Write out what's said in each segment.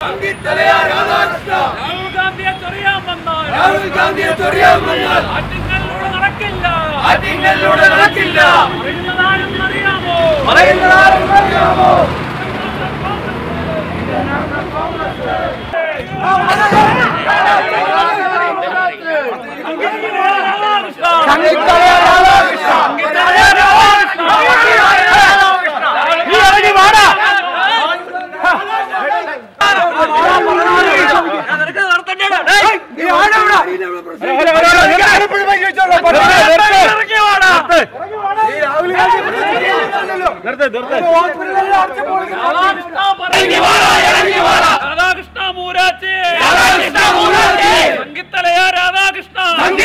രാഹുൽ ഗാന്ധിയെ ചൊറിയാമെന്നാൽ രാഹുൽ ഗാന്ധിയെ ചൊറിയാമെന്നാൽ ആറ്റിങ്ങലിലൂടെ നടക്കില്ല ആറ്റിങ്ങലിലൂടെ നടക്കില്ല പറയുന്നതാരെന്നറിയാമോ പറയുന്നതാരെന്നറിയാമോ രാധാകൃഷ്ണ മൂരാച്ചി സംഗീതലയ രാധാകൃഷ്ണ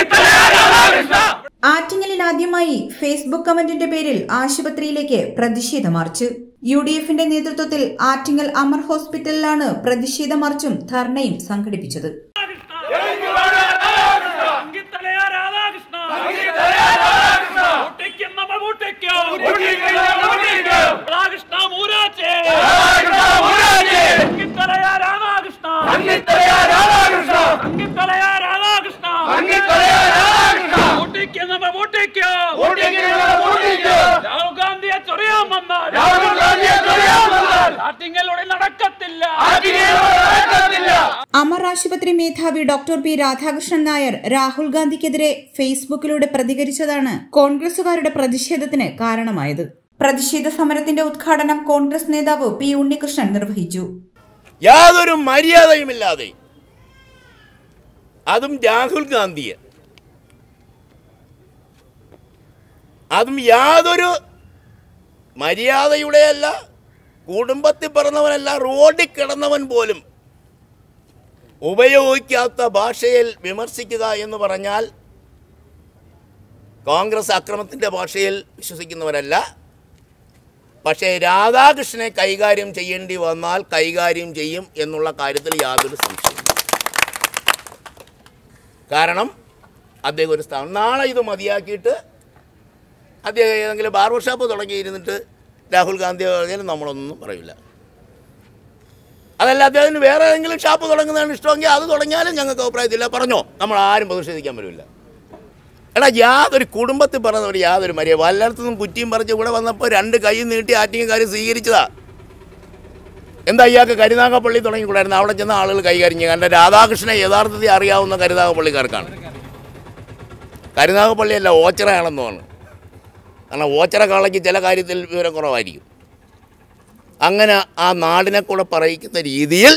ആറ്റിങ്ങലിൽ ആദ്യമായി ഫേസ്ബുക്ക് കമന്റിന്റെ പേരിൽ ആശുപത്രിയിലേക്ക് പ്രതിഷേധ മാർച്ച് യു ഡി എഫിന്റെ നേതൃത്വത്തിൽ ആറ്റിങ്ങൽ അമർ ഹോസ്പിറ്റലിലാണ് പ്രതിഷേധ മാർച്ചും ധർണയും സംഘടിപ്പിച്ചത് സംഗീതലയ രാധാകൃഷ്ണ ഊട്ടിക്കും നമ്മൾ ഊട്ടിക്കും രാധാകൃഷ്ണ മൂരാച്ചി സംഗീതലയ രാധാകൃഷ്ണ സംഗീതലയ രാധാകൃഷ്ണ ഊട്ടിക്കും നമ്മൾ ഊട്ടിക്കും രാഹുൽ ഗാന്ധിയെ ചൊറിയാമെന്നാൽ ആറ്റിങ്ങലൂടെ നടക്കത്തില്ല അമർ ആശുപത്രി മേധാവി ഡോക്ടർ പി രാധാകൃഷ്ണൻ നായർ രാഹുൽ ഗാന്ധിക്കെതിരെ ഫേസ്ബുക്കിലൂടെ പ്രതികരിച്ചതാണ് കോൺഗ്രസുകാരുടെ പ്രതിഷേധത്തിന് കാരണമായത് പ്രതിഷേധ സമരത്തിന്റെ ഉദ്ഘാടനം കോൺഗ്രസ് നേതാവ് പി ഉണ്ണികൃഷ്ണൻ നിർവഹിച്ചു യാതൊരു മര്യാദയുമില്ലാതെ അതും രാഹുൽ ഗാന്ധിയെ അതും യാതൊരു മര്യാദയുടെയല്ല കുടുംബത്തിൽ പിറന്നവനല്ല റോഡിൽ കിടന്നവൻ പോലും ഉപയോഗിക്കാത്ത ഭാഷയിൽ വിമർശിക്കുക എന്ന് പറഞ്ഞാൽ കോൺഗ്രസ് അക്രമത്തിൻ്റെ ഭാഷയിൽ വിശ്വസിക്കുന്നവരല്ല പക്ഷേ രാധാകൃഷ്ണനെ കൈകാര്യം ചെയ്യേണ്ടി വന്നാൽ കൈകാര്യം ചെയ്യും എന്നുള്ള കാര്യത്തിൽ യാതൊരു സംശയവും കാരണം അദ്ദേഹം ഒരു സ്ഥാനം നാളെ ഇത് മതിയാക്കിയിട്ട് അദ്ദേഹം ഏതെങ്കിലും ബാർബർ ഷോപ്പ് തുടങ്ങിയിരുന്നിട്ട് രാഹുൽ ഗാന്ധി പറഞ്ഞാലും നമ്മളൊന്നും പറയില്ല അതല്ല അദ്ദേഹത്തിന് വേറെ ഏതെങ്കിലും ഷാപ്പ് തുടങ്ങുന്നതാണ് ഇഷ്ടമെങ്കിൽ അത് തുടങ്ങിയാലും ഞങ്ങൾക്ക് അഭിപ്രായത്തില്ല പറഞ്ഞോ നമ്മൾ ആരും പ്രതിഷേധിക്കാൻ പറ്റില്ല എടാ യാതൊരു കുടുംബത്തിൽ പറഞ്ഞവർ യാതൊരു മര്യാദ വല്ലയിടത്തുനിന്നും കുറ്റിയും പറിച്ച് ഇവിടെ വന്നപ്പോൾ രണ്ട് കൈ നീട്ടി ആറ്റിങ്ങക്കാർ സ്വീകരിച്ചതാ എന്താ ഇയാൾക്ക് കരുനാഗപ്പള്ളി തുടങ്ങിക്കൂടായിരുന്നു അവിടെ ചെന്ന ആളുകൾ കൈകാര്യം ചെയ്യുക കാരണം രാധാകൃഷ്ണനെ യഥാർത്ഥത്തിൽ അറിയാവുന്ന കരുനാഗപ്പള്ളിക്കാർക്കാണ് കരുനാഗപ്പള്ളിയല്ല ഓച്ചറയാണെന്നാണ് കാരണം ഓച്ചറ കാളയ്ക്ക് ചില കാര്യത്തിൽ വിവരം കുറവായിരിക്കും അങ്ങനെ ആ നാടിനെ കൂടെ പറയിക്കുന്ന രീതിയിൽ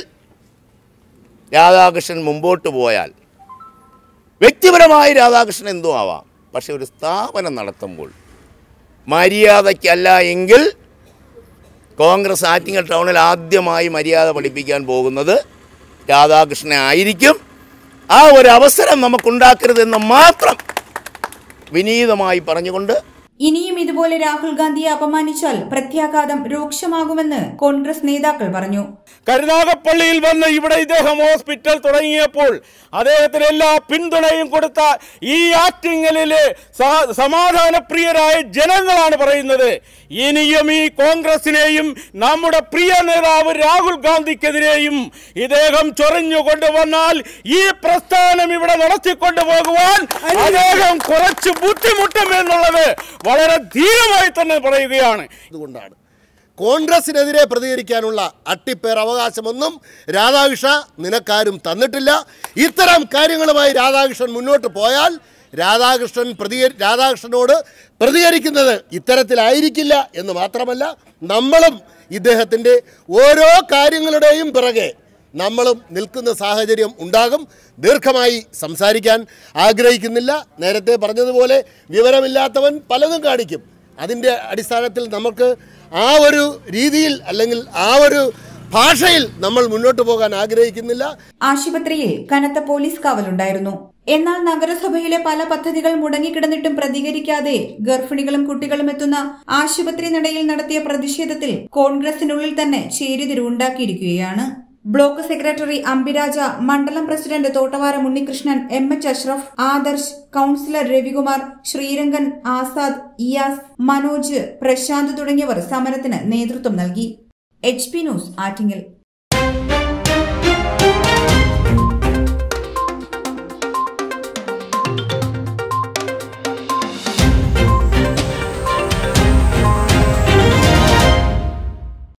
രാധാകൃഷ്ണൻ മുമ്പോട്ട് പോയാൽ വ്യക്തിപരമായി രാധാകൃഷ്ണൻ എന്തോ ആവാം പക്ഷെ ഒരു സ്ഥാപനം നടത്തുമ്പോൾ മര്യാദയ്ക്കല്ല എങ്കിൽ കോൺഗ്രസ് ആറ്റിങ്ങൽ ടൗണിൽ ആദ്യമായി മര്യാദ പഠിപ്പിക്കാൻ പോകുന്നത് രാധാകൃഷ്ണൻ ആയിരിക്കും ആ ഒരു അവസരം നമുക്കുണ്ടാക്കരുതെന്ന് മാത്രം വിനീതമായി പറഞ്ഞുകൊണ്ട് ഇനിയും ഇതുപോലെ രാഹുൽ ഗാന്ധിയെ അപമാനിച്ചാൽ പ്രത്യാഘാതം രൂക്ഷമാകുമെന്ന് കോൺഗ്രസ് നേതാക്കൾ പറഞ്ഞു കരുനാഗപ്പള്ളിയിൽ വന്ന് ഇവിടെ ഇദ്ദേഹം ഹോസ്പിറ്റൽ തുടങ്ങിയപ്പോൾ അദ്ദേഹത്തിന് എല്ലാ പിന്തുണയും കൊടുത്ത ഈ ആറ്റിങ്ങലിലെ സ- സമാധാനപ്രിയരായ ജനങ്ങളാണ് പറയുന്നത് ഇനിയും ഈ കോൺഗ്രസിനെയും നമ്മുടെ പ്രിയ നേതാവ് രാഹുൽ ഗാന്ധിക്കെതിരെയും ഇദ്ദേഹം ചൊറിഞ്ഞു കൊണ്ടുവന്നാൽ ഈ പ്രസ്ഥാനം ഇവിടെ നടത്തിക്കൊണ്ടു പോകുവാൻ അദ്ദേഹം കുറച്ച് ബുദ്ധിമുട്ടുമെന്നുള്ളത് വളരെ ധീരമായി തന്നെ പറയുകയാണ് അതുകൊണ്ടാണ് കോൺഗ്രസിനെതിരെ പ്രതികരിക്കാനുള്ള അട്ടിപ്പേർ അവകാശമൊന്നും രാധാകൃഷ്ണ നിനക്കാരും തന്നിട്ടില്ല ഇത്തരം കാര്യങ്ങളുമായി രാധാകൃഷ്ണൻ മുന്നോട്ട് പോയാൽ രാധാകൃഷ്ണൻ പ്രതികരി രാധാകൃഷ്ണനോട് പ്രതികരിക്കുന്നത് ഇത്തരത്തിലായിരിക്കില്ല എന്ന് മാത്രമല്ല നമ്മളും ഇദ്ദേഹത്തിൻ്റെ ഓരോ കാര്യങ്ങളുടെയും പിറകെ നമ്മളും നിൽക്കുന്ന സാഹചര്യം ഉണ്ടാകും ദീർഘമായി സംസാരിക്കാൻ ആഗ്രഹിക്കുന്നില്ല നേരത്തെ പറഞ്ഞതുപോലെ വിവരമില്ലാത്തവൻ പലതും കാണിക്കും അതിൻ്റെ അടിസ്ഥാനത്തിൽ നമുക്ക് ആ ഒരു രീതിയിൽ അല്ലെങ്കിൽ ആ ഒരു ഭാഷയിൽ നമ്മൾ മുന്നോട്ട് പോകാൻ ആഗ്രഹിക്കുന്നില്ല ആശുപത്രിയിൽ കനത്ത പോലീസ് കാവലുണ്ടായിരുന്നു എന്നാൽ നഗരസഭയിലെ പല പദ്ധതികൾ മുടങ്ങിക്കിടന്നിട്ടും പ്രതികരിക്കാതെ ഗർഭിണികളും കുട്ടികളും എത്തുന്ന ആശുപത്രി നടയിൽ നടത്തിയ പ്രതിഷേധത്തിൽ കോൺഗ്രസിനുള്ളിൽ തന്നെ ചേരിതിരിവുണ്ടാക്കിയിരിക്കുകയാണ് ബ്ലോക്ക് സെക്രട്ടറി അംബിരാജ മണ്ഡലം president Thottavaram Unnikrishnan M H Ashraf Adarsh councillor Ravikumar Sreerangan Azad Iyas Manoj Prashanth തുടങ്ങിയവർ സമരത്തിന് നേതൃത്വം നൽകി എച്ച് പി ന്യൂസ് ആറ്റിങ്ങൽ